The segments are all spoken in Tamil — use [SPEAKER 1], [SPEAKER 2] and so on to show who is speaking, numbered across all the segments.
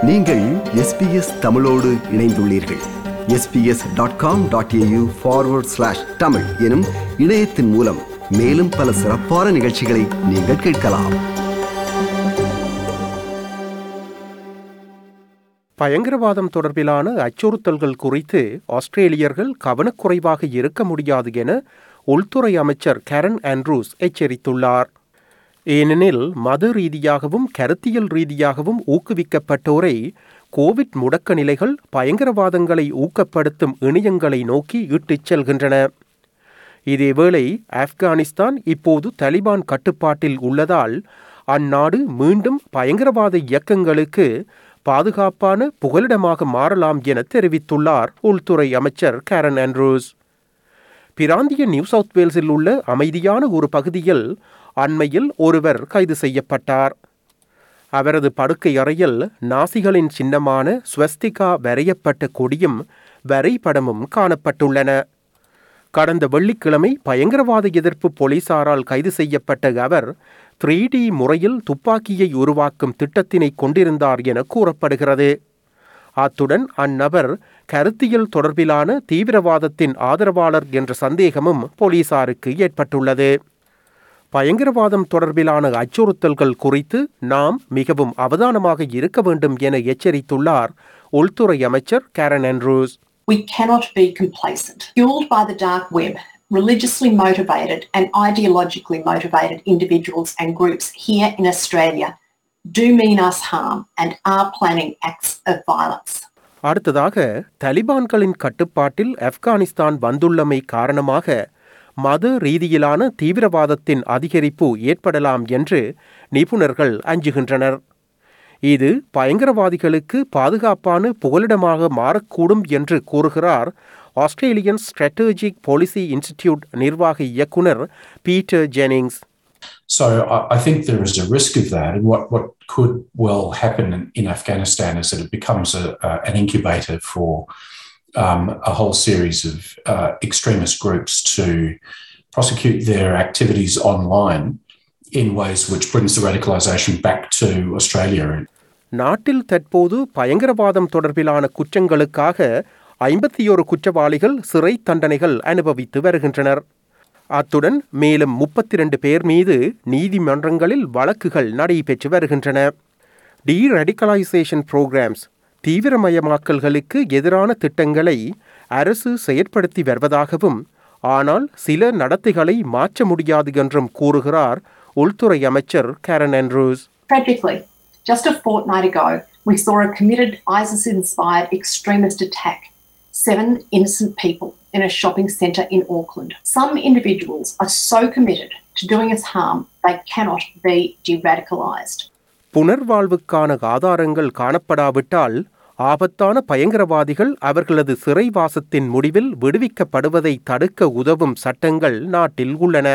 [SPEAKER 1] நீங்கள் எஸ்பிஎஸ் தமிழோடு இணைந்துள்ளீர்கள் SBS dot com dot AU forward slash Tamil எனும் இணையத்தின் மூலம் மேலும் பல சிறப்பான நிகழ்ச்சிகளை நீங்கள் கேட்கலாம்
[SPEAKER 2] பயங்கரவாதம் தொடர்பிலான அச்சுறுத்தல்கள் குறித்து ஆஸ்திரேலியர்கள் கவனக்குறைவாக இருக்க முடியாது என உள்துறை அமைச்சர் கரன் ஆண்ட்ரூஸ் எச்சரித்துள்ளார் ஏனெனில் மத ரீதியாகவும் கருத்தியல் ரீதியாகவும் ஊக்குவிக்கப்பட்டோரை கோவிட் முடக்க நிலைகள் பயங்கரவாதங்களை ஊக்கப்படுத்தும் இணையங்களை நோக்கி இட்டுச் செல்கின்றன இதேவேளை ஆப்கானிஸ்தான் இப்போது தலிபான் கட்டுப்பாட்டில் உள்ளதால் அந்நாடு மீண்டும் பயங்கரவாத இயக்கங்களுக்கு பாதுகாப்பான புகலிடமாக மாறலாம் என தெரிவித்துள்ளார் உள்துறை அமைச்சர் கேரன் ஆண்ட்ரூஸ் பிராந்திய நியூ சவுத் வேல்ஸில் உள்ள அமைதியான ஒரு பகுதியில் அண்மையில் ஒருவர் கைது செய்யப்பட்டார் அவரது படுக்கை அறையில் நாசிகளின் சின்னமான ஸ்வஸ்திகா வரையப்பட்ட கொடியும் வரைபடமும் காணப்பட்டுள்ளன கடந்த வெள்ளிக்கிழமை பயங்கரவாத எதிர்ப்பு போலீசாரால் கைது செய்யப்பட்ட அவர் த்ரீ டி முறையில் துப்பாக்கியை உருவாக்கும் திட்டத்தினை கொண்டிருந்தார் என கூறப்படுகிறது அத்துடன் அந்நபர் கருத்தியல் தொடர்பிலான தீவிரவாதத்தின் ஆதரவாளர் என்ற சந்தேகமும் போலீசாருக்கு ஏற்பட்டுள்ளது பயங்கரவாதம் தொடர்பிலான அச்சுறுத்தல்கள் குறித்து நாம் மிகவும் அவதானமாக இருக்க வேண்டும் என எச்சரித்துள்ளார் உள்துறை அமைச்சர் Karen Andrews
[SPEAKER 3] We cannot be complacent. Fueled by the dark web, religiously motivated and ideologically motivated individuals and groups here in Australia do mean us harm and are planning acts of violence.
[SPEAKER 2] அடுத்ததாக தலிபான்களின் கட்டுப்பாட்டில் ஆப்கானிஸ்தான் வந்துள்ளமை காரணமாக மத ரீதியிலான தீவிரவாதத்தின் அதிகரிப்பு ஏற்படலாம் என்று நிபுணர்கள் அஞ்சுகின்றனர் இது பயங்கரவாதிகளுக்கு பாதுகாப்பான புகலிடமாக மாறக்கூடும் என்று கூறுகிறார் ஆஸ்திரேலியன் ஸ்ட்ராட்டஜிக் பாலிசி இன்ஸ்டிடியூட் நிர்வாக இயக்குனர் Peter Jennings
[SPEAKER 4] So I, I think there is a risk of that. And what, what could well happen in, in Afghanistan is that it becomes a, uh, an incubator for um, a whole series of uh, extremist groups to prosecute their activities online in ways which brings the radicalisation back to Australia.
[SPEAKER 2] நாட்டில் தற்போது பயங்கரவாதம் தொடர்பிலான குற்றங்களுக்காக ஐம்பத்தி ஒரு குற்றவாளிகள் சிறை தண்டனைகள் அனுபவித்து வருகின்றனர் அத்துடன் மேலும் முப்பத்தி ரெண்டு பேர் மீது நீதிமன்றங்களில் வழக்குகள் நடைபெற்று வருகின்றன டி ரெடிகலைசேஷன் ப்ரோக்ராம்ஸ் தீவிரமயமாக்கல்களுக்கு எதிரான திட்டங்களை அரசு செயற்படுத்தி வருவதாகவும் ஆனால் சில நடத்தைகளை மாற்ற முடியாது என்றும் கூறுகிறார் உள்துறை அமைச்சர் Karen Andrews
[SPEAKER 3] Tragically, just a fortnight ago, we saw a committed ISIS inspired extremist attack. Seven innocent people in a shopping centre in Auckland. Some individuals are so committed to doing us harm, they cannot be de radicalised.
[SPEAKER 2] புனர்வாழ்வுக்கான ஆதாரங்கள் காணப்படாவிட்டால் ஆபத்தான பயங்கரவாதிகள் அவர்களது சிறைவாசத்தின் முடிவில் விடுவிக்கப்படுவதை தடுக்க உதவும் சட்டங்கள் நாட்டில் உள்ளன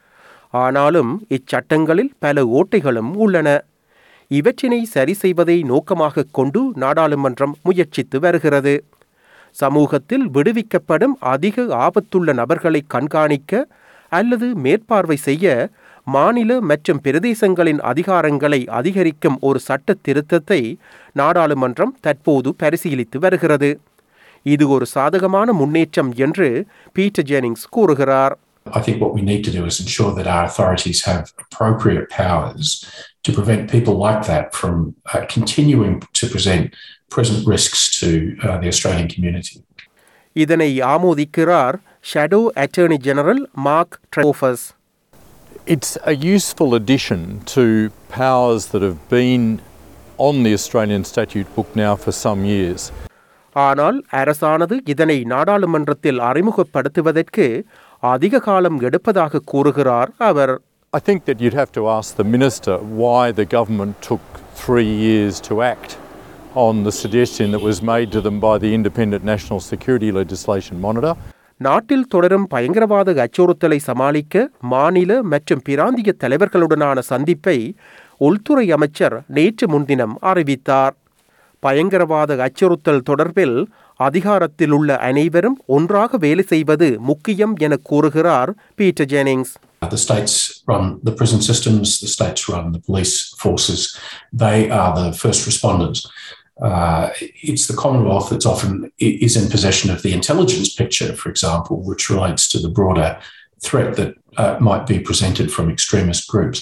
[SPEAKER 2] ஆனாலும் இச்சட்டங்களில் பல ஓட்டைகளும் உள்ளன இவற்றினை சரி செய்வதை நோக்கமாக கொண்டு நாடாளுமன்றம் முயற்சித்து வருகிறது சமூகத்தில் விடுவிக்கப்படும் அதிக ஆபத்துள்ள நபர்களை கண்காணிக்க அல்லது மேற்பார்வை செய்ய மாநில மற்றும் பிரதேசங்களின் அதிகாரங்களை அதிகரிக்கும் ஒரு சட்ட திருத்தத்தை நாடாளுமன்றம் தற்போது பரிசீலித்து வருகிறது இது ஒரு சாதகமான முன்னேற்றம் என்று பீட்டர் ஜெனிங்ஸ் கூறுகிறார்
[SPEAKER 4] I think what we need to do is ensure that our authorities have appropriate powers to prevent people like that from uh, continuing to present present risks to uh, the Australian community.
[SPEAKER 2] இதனை ஆமோதிக்கிறார் shadow attorney general Mark Dreyfus
[SPEAKER 5] It's a useful addition to powers that have been on the Australian statute book now for some years.
[SPEAKER 2] ஆனால் அரசானது இதனை நாடாளுமன்றத்தில் அறிமுகப்படுத்துவதற்கு அதிக காலம் எடுப்பதாக கூறுகிறார் அவர்
[SPEAKER 5] I think that you'd have to ask the minister why the government took three years to act on the suggestion that was made to them by the Independent National Security Legislation Monitor.
[SPEAKER 2] நாட்டில் தொடரும் பயங்கரவாத அச்சுறுத்தலை சமாளிக்க மாநில மற்றும் பிராந்திய தலைவர்களுடனான சந்திப்பை உள்துறை அமைச்சர் நேற்று முன்தினம் அறிவித்தார் பயங்கரவாத அச்சுறுத்தல் தொடர்பில் அதிகாரத்தில் உள்ள அனைவரும் ஒன்றாக வேலை செய்வது முக்கியம் என கூறுகிறார் Peter Jennings
[SPEAKER 4] The states run the prison systems, the states run the police forces. They are the first responders. uh, it's the Commonwealth that's often i- is in possession of the intelligence picture, for example, which relates to the broader threat that uh, might be presented from extremist groups.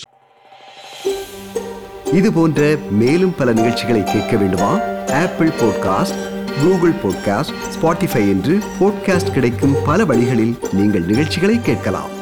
[SPEAKER 1] இது போன்ற மேலும் பல நிகழ்ச்சிகளை கேட்க வேண்டுமா Apple podcast Google podcast Spotify என்று பாட்காஸ்ட் கிடைக்கும் பல வழிகளில் நீங்கள் நிகழ்ச்சிகளை கேட்கலாம்